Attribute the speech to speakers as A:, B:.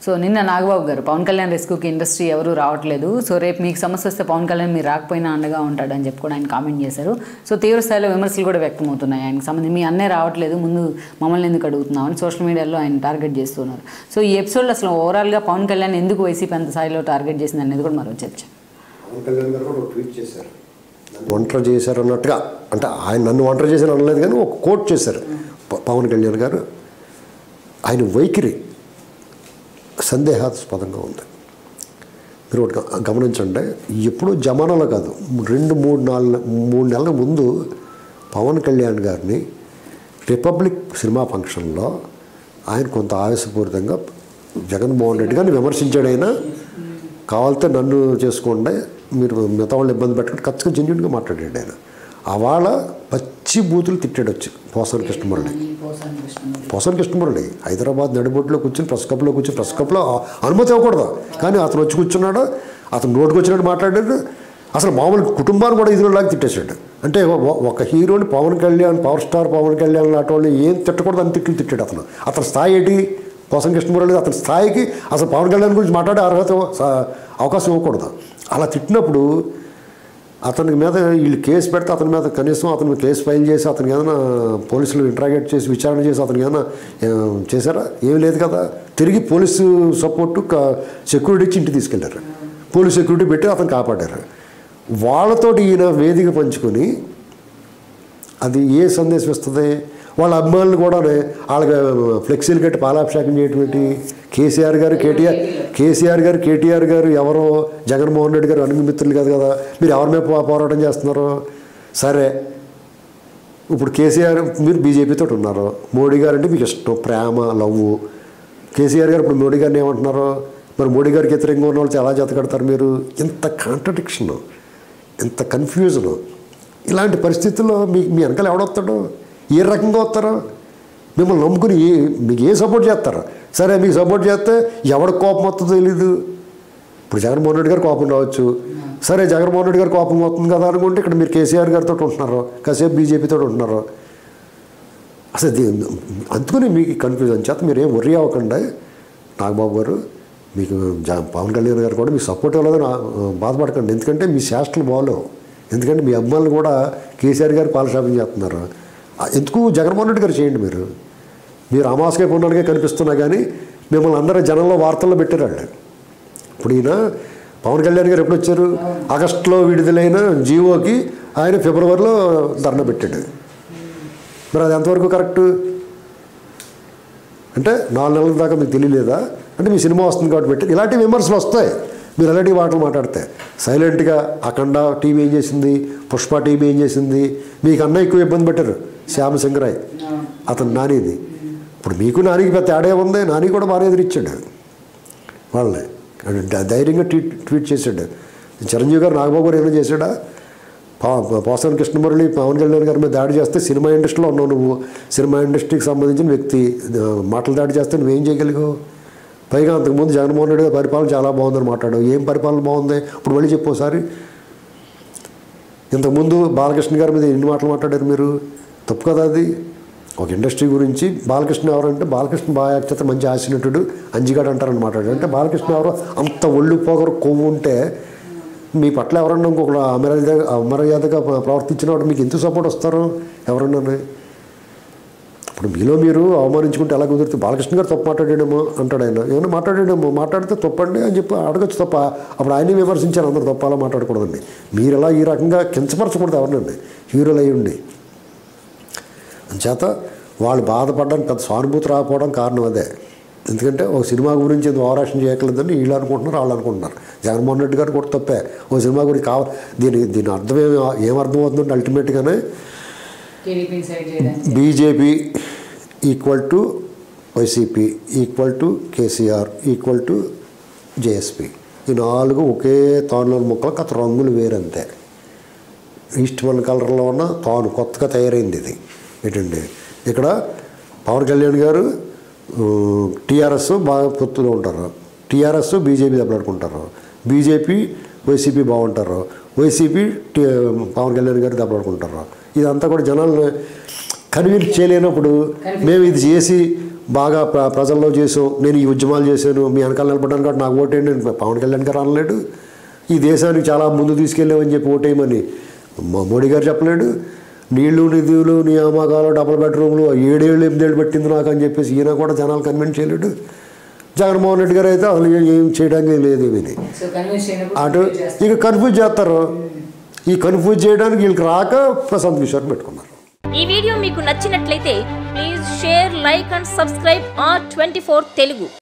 A: so నిన్న నాగబాబు గారు Pawan Kalyan రెస్క్యూకి industry ఎవరు రావట్లేదు సో రేపు మీకు సమస్య వస్తే పవన్ కళ్యాణ్ మీరు రాకపోయినా అండగా ఉంటాడని చెప్పి కూడా ఆయన కామెంట్ చేశారు సో తీవ్ర స్థాయిలో విమర్శలు కూడా వ్యక్తమవుతున్నాయి ఆయనకు సంబంధించి మీ అన్నే రావట్లేదు ముందు మమ్మల్ని ఎందుకు అడుగుతున్నామని సోషల్ మీడియాలో ఆయన టార్గెట్ చేస్తున్నారు సో ఈ ఎపిసోడ్లో అసలు ఓవరాల్గా పవన్ కళ్యాణ్ ఎందుకు వైసీపీ అంత స్థాయిలో టార్గెట్ చేసింది అనేది కూడా మరో చర్చ
B: పవన్ కళ్యాణ్ గారు కూడా ఒక ట్వీట్ చేశారు నన్ను ఒంటరి చేశారు అన్నట్టుగా అంటే ఆయన నన్ను ఒంటరి చేశారు అనలేదు కానీ ఒక కోట్ చేశారు ప- పవన్ కళ్యాణ్ గారు ఆయన వైఖరి సందేహాస్పదంగా ఉంది మీరు ఒకటి గ- గమనించండి ఎప్పుడు జమానాలో కాదు రెండు మూడు నాలుగు మూడు నెలల ముందు పవన్ కళ్యాణ్ గారిని రిపబ్లిక్ సినిమా ఫంక్షన్లో ఆయన కొంత ఆవేశపూరితంగా జగన్మోహన్ రెడ్డి గారిని విమర్శించాడు ఆయన కావాలితే నన్ను చేసుకోండి మీరు మిగతా వాళ్ళు ఇబ్బంది పెట్టకుండా ఖచ్చితంగా జెన్యున్గా మాట్లాడాడు ఆయన అవాళ పచ్చి బూతులు తిట్టాడు వచ్చి పోసాని కృష్ణమురళి పోసాని కృష్ణమురళి హైదరాబాద్ నడిబొట్టులో కూర్చొని ప్రెస్ కప్లో కూర్చొని ప్రెస్ కప్లో అనుమతి ఇవ్వకూడదు కానీ అతను వచ్చి కూర్చున్నాడు అతను నోటుకు వచ్చినట్టు మాట్లాడాడు అసలు మామూలు కుటుంబాన్ని కూడా ఇదిలాగా తిట్టేశాడు అంటే ఒ- ఒక హీరోని పవన్ కళ్యాణ్ పవర్ స్టార్ పవన్ కళ్యాణ్ లాంటి వాళ్ళని ఏం తిట్టకూడదు అని తిట్లు తిట్టాడు అతను అతని స్థాయి ఏంటి పోసం కృష్ణమురళి అతని స్థాయికి అసలు పవన్ కళ్యాణ్ గురించి మాట్లాడే అర్హత స- అవకాశం ఇవ్వకూడదు అలా తిట్టినప్పుడు అతని మీద వీళ్ళు కేసు పెడితే అతని మీద కనీసం అతని మీద కేసు ఫైల్ చేసి అతనికి ఏదైనా పోలీసులు ఇంట్రాగేట్ చేసి విచారణ చేసి అతనికి ఏదైనా ఆ, చేశారా ఏం లేదు కదా తిరిగి పోలీసు సపోర్టు సెక్యూరిటీ ఇచ్చి ఇంటికి తీసుకెళ్లారు పోలీస్ సెక్యూరిటీ పెట్టి అతను కాపాడారు వాళ్ళతోటి ఈయన వేదిక పంచుకొని అది ఏ సందేశం ఇస్తుంది వాళ్ళ అభిమానులు కూడా వాళ్ళకి ఫ్లెక్సీలు కట్టి పాలాభిషేకం చేయటం ఏంటి కేసీఆర్ గారు కేటీఆర్ కేసీఆర్ గారు కేటీఆర్ గారు ఎవరో జగన్మోహన్ రెడ్డి గారు అనుగు మిత్రులు కాదు కదా మీరు ఎవరి మీద పో- పోరాటం చేస్తున్నారు సరే ఇప్పుడు కేసీఆర్ మీరు బీజేపీతో ఉన్నారు మోడీ గారు అంటే మీకు ఇష్టం ప్రేమ లవ్ కేసీఆర్ గారు ఇప్పుడు మోడీ గారిని ఏమంటున్నారు మరి మోడీ గారికి వ్యతిరేకంగా ఉన్న వాళ్ళు ఎలా జత కడతారు మీరు ఇంత కాంట్రడిక్షన్ ఇంత కన్ఫ్యూజన్ ఇలాంటి పరిస్థితుల్లో మీ మీ వెనకాల ఎవడొస్తాడు ఏ రకంగా వస్తారో మిమ్మల్ని నమ్ముకుని ఏ మీకు ఏ సపోర్ట్ చేస్తారు సరే మీకు సపోర్ట్ చేస్తే ఎవరికి కోపం వస్తుందో తెలీదు ఇప్పుడు జగన్మోహన్ రెడ్డి గారు కోపం రావచ్చు సరే జగన్మోహన్ రెడ్డి గారు కోపం వస్తుంది కదా అనుకుంటే ఇక్కడ మీరు కేసీఆర్ గారితో ఉంటున్నారు కాసేపు బీజేపీతో ఉంటున్నారు అసలు దీ- అందుకని మీకు కన్ఫ్యూజన్ చేత మీరు ఏం worry అవ్వకుండా నాగబాబు గారు మీకు జ- పవన్ కళ్యాణ్ గారు కూడా మీకు సపోర్ట్ ఇవ్వలేదని ఆ- బాధపడకండి ఎందుకంటే మీ శాస్త్రాలు బాగలేవు ఎందుకంటే మీ అభిమానులు కూడా కేసీఆర్ గారు పాలశాపం చేస్తున్నారు ఆ, ఎందుకు జగన్మోహన్ రెడ్డి గారు చేయండి మీరు మీరు అమాసకే పొన్నానికే కనిపిస్తున్నా కానీ మిమ్మల్ని అందరూ జనంలో వార్తల్లో పెట్టారు వాళ్ళు ఇప్పుడు ఈయన పవన్ కళ్యాణ్ గారు ఎప్పుడు వచ్చారు ఆగస్టులో విడుదలైన జీవోకి ఆయన ఫిబ్రవరిలో ధర్నా పెట్టాడు మరి అది ఎంతవరకు కరెక్ట్ అంటే నాలుగు నెలల దాకా మీకు తెలియలేదా అంటే మీ సినిమా వస్తుంది కాబట్టి పెట్టి ఇలాంటి విమర్శలు వస్తాయి మీరు అలాంటి మాటలు మాట్లాడితే సైలెంట్గా అఖండ టీవీ ఏం చేసింది పుష్ప టీవీ ఏం చేసింది మీకు అన్న ఎక్కువ ఇబ్బంది పెట్టారు శ్యామ సింగరాయ్ అతను నానిది ఇప్పుడు మీకు నానికి పెద్ద తేడా ఉంది నాని కూడా బాగా ఎదిరిచ్చాడు వాళ్ళని ఆయన ధై- ధైర్యంగా ట్వీట్ ట్వీట్ చేశాడు చిరంజీవి గారు నాగబాబు గారు ఏమైనా చేశాడా పా- పోసాని కృష్ణమురళి పవన్ కళ్యాణ్ గారి మీద దాడి చేస్తే సినిమా ఇండస్ట్రీలో ఉన్నావు నువ్వు సినిమా ఇండస్ట్రీకి సంబంధించిన వ్యక్తి ఆ, మాటలు దాడి చేస్తే నువ్వేం చేయగలిగావు పైగా అంతకుముందు జగన్మోహన్ రెడ్డి గారి పరిపాలన చాలా బాగుందని మాట్లాడావు ఏం పరిపాలన బాగుంది ఇప్పుడు మళ్ళీ చెప్పు ఒకసారి ఇంతకుముందు బాలకృష్ణ గారి మీద ఎన్ని మాటలు మాట్లాడారు మీరు తప్పు కదా అది ఒక ఇండస్ట్రీ గురించి బాలకృష్ణ ఎవరంటే బాలకృష్ణ బాగా యాక్ట్ చేస్తే మంచి ఆశనటుడు అంజిగాడు అంటారని మాట్లాడాడు అంటే బాలకృష్ణ ఎవరో అంత ఒళ్ళు పొగరు కొవ్వు ఉంటే మీ పట్ల ఎవరన్నా ఇంకొకరు అమర్యాద అమర్యాదగా ప్రవర్తించిన వాడు మీకు ఎందుకు సపోర్ట్ వస్తారు ఎవరన్నా ఇప్పుడు మీలో మీరు అవమానించుకుంటే ఎలా కుదిరితే బాలకృష్ణ గారు తప్పు మాట్లాడాడేమో అంటాడు ఆయన ఏమైనా మాట్లాడాడేమో మాట్లాడితే తప్పండి అని చెప్పి అడగచ్చు తప్ప అప్పుడు ఆయన్ని విమర్శించారు అందరు తప్ప అలా మాట్లాడకూడదండి మీరు ఎలా ఈ రకంగా కించపరచకూడదు ఎవరినండి హీరోలు అయి ఉండి అంచేత వాళ్ళు బాధపడడానికి పెద్ద సానుభూతి రాకపోవడం కారణం అదే ఎందుకంటే ఒక సినిమా గురించి ఎందుకు ఓవరాక్షన్ చేయట్లేదని వీళ్ళు అనుకుంటున్నారు వాళ్ళు అనుకుంటున్నారు జగన్మోహన్ రెడ్డి గారు కూడా తప్పే ఓ సినిమా గురించి కావాలి దీని దీని అర్థం ఏం ఏమర్థం అవుతుందంటే అల్టిమేట్గానే
A: టీడీపీని సైడ్ చేయడానికి
B: BJP equal to YCP equal to KCR equal to JSP ఈ నాలుగు ఒకే తానులో ముక్కలు కథ రంగులు వేరంతే ఈస్ట్ వన్ కలర్లో ఉన్న తాను కొత్తగా తయారైంది ఇది ఏంటండి ఇక్కడ పవన్ కళ్యాణ్ గారు టీఆర్ఎస్ బాగా పొత్తులో ఉంటారు టీఆర్ఎస్ బీజేపీ దెబ్బలాడుకుంటారు బీజేపీ వైసీపీ బాగుంటారు వైసీపీ టీ పవన్ కళ్యాణ్ గారు దెబ్బలాడుకుంటారు ఇదంతా కూడా జనాలను కన్విన్స్ చేయలేనప్పుడు మేము ఇది చేసి బాగా ప్ర ప్రజల్లో చేసాం నేను ఈ ఉద్యమాలు చేశాను మీ వెనకాల నిలబడ్డాను కాబట్టి నాకు ఓటేయండి నేను పవన్ కళ్యాణ్ గారు అనలేడు ఈ దేశానికి చాలా ముందు తీసుకెళ్ళామని చెప్పి ఓటేయమని మా మోడీ గారు చెప్పలేడు నీళ్లు నిధులు నియామకాలు డబుల్ బెడ్రూమ్లు ఏడేళ్ళు ఎనిమిదేళ్ళు పెట్టింది నాకు అని చెప్పేసి ఈయన కూడా జనాలు కన్విన్స్ చేయలేడు జగన్మోహన్ రెడ్డి గారు అయితే అసలు ఏం- ఏం చేయడానికి లేదు ఏమీ
A: సో కన్విన్స్
B: అటు ఇక కన్ఫ్యూజ్ చేస్తారు ఈ కన్ఫ్యూజ్ చేయడానికి వీళ్ళకి రాక ప్రశాంత్ కిషోర్ పెట్టుకున్నారు
C: ఈ వీడియో మీకు నచ్చినట్లయితే please share like and subscribe R twenty Telugu